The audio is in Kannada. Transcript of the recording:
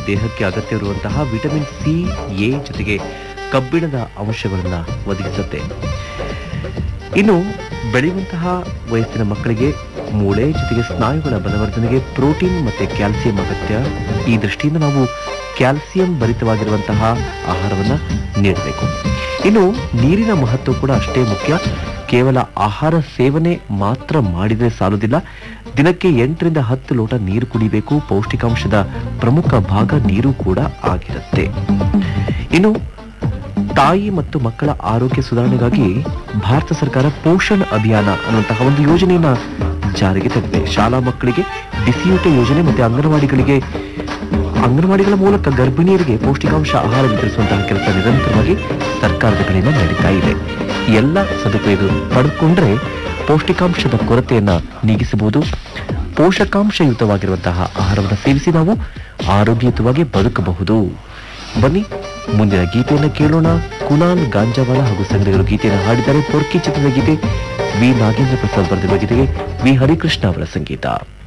ದೇಹಕ್ಕೆ ಅಗತ್ಯವಿರುವಂತಹ ವಿಟಮಿನ್ ಸಿ ಎ ಜೊತೆಗೆ ಕಬ್ಬಿಣದ ಅಂಶಗಳನ್ನು ಒದಗಿಸುತ್ತೆ ಇನ್ನು ಬೆಳೆಯುವಂತಹ ವಯಸ್ಸಿನ ಮಕ್ಕಳಿಗೆ ಮೂಳೆ ಜೊತೆಗೆ ಸ್ನಾಯುಗಳ ಬಲವರ್ಧನೆಗೆ ಪ್ರೋಟೀನ್ ಮತ್ತೆ ಕ್ಯಾಲ್ಸಿಯಂ ಅಗತ್ಯ ಈ ದೃಷ್ಟಿಯಿಂದ ನಾವು ಕ್ಯಾಲ್ಸಿಯಂ ಭರಿತವಾಗಿರುವಂತಹ ಆಹಾರವನ್ನ ನೀಡಬೇಕು ಇನ್ನು ನೀರಿನ ಮಹತ್ವ ಕೂಡ ಅಷ್ಟೇ ಮುಖ್ಯ ಕೇವಲ ಆಹಾರ ಸೇವನೆ ಮಾತ್ರ ಮಾಡಿದರೆ ಸಾಲುದಿಲ್ಲ ದಿನಕ್ಕೆ ಎಂಟರಿಂದ ಹತ್ತು ಲೋಟ ನೀರು ಕುಡಿಬೇಕು ಪೌಷ್ಟಿಕಾಂಶದ ಪ್ರಮುಖ ಭಾಗ ನೀರು ಕೂಡ ಆಗಿರುತ್ತೆ ಇನ್ನು ತಾಯಿ ಮತ್ತು ಮಕ್ಕಳ ಆರೋಗ್ಯ ಸುಧಾರಣೆಗಾಗಿ ಭಾರತ ಸರ್ಕಾರ ಪೋಷಣ್ ಅಭಿಯಾನ ಅನ್ನುವಂತಹ ಒಂದು ಯೋಜನೆಯನ್ನ ಜಾರಿಗೆ ತಂದಿದೆ ಶಾಲಾ ಮಕ್ಕಳಿಗೆ ಬಿಸಿಯೂಟ ಯೋಜನೆ ಮತ್ತೆ ಅಂಗನವಾಡಿಗಳಿಗೆ ಅಂಗನವಾಡಿಗಳ ಮೂಲಕ ಗರ್ಭಿಣಿಯರಿಗೆ ಪೌಷ್ಟಿಕಾಂಶ ಆಹಾರ ವಿತರಿಸುವಂತಹ ಕೆಲಸ ನಿರಂತರವಾಗಿ ಸರ್ಕಾರದ ಕಡೆಯಿಂದ ನಡೀತಾ ಇದೆ ಈ ಎಲ್ಲ ಸದುಪಯೋಗ ಪಡೆದುಕೊಂಡ್ರೆ ಪೌಷ್ಟಿಕಾಂಶದ ಕೊರತೆಯನ್ನ ನೀಗಿಸಬಹುದು ಪೋಷಕಾಂಶಯುತವಾಗಿರುವಂತಹ ಆಹಾರವನ್ನು ಸೇವಿಸಿ ನಾವು ಆರೋಗ್ಯಯುತವಾಗಿ ಬದುಕಬಹುದು ಬನ್ನಿ ಮುಂದಿನ ಗೀತೆಯನ್ನು ಕೇಳೋಣ ಕುನಾಲ್ ಗಾಂಜಾವಾಲ ಹಾಗೂ ಸಂಗಡಿಗರು ಗೀತೆಯನ್ನು ಹಾಡಿದ್ದಾರೆ ಪೊರ್ಕಿ ಚಿತ್ರದ ಗೀತೆ ವಿ ನಾಗೇಂದ್ರ ಪ್ರಸಾದ್ ಬರೆದಿರುವ ಗೀತೆಗೆ ವಿ ಹರಿಕೃಷ್ಣ ಅವರ ಸಂಗೀತ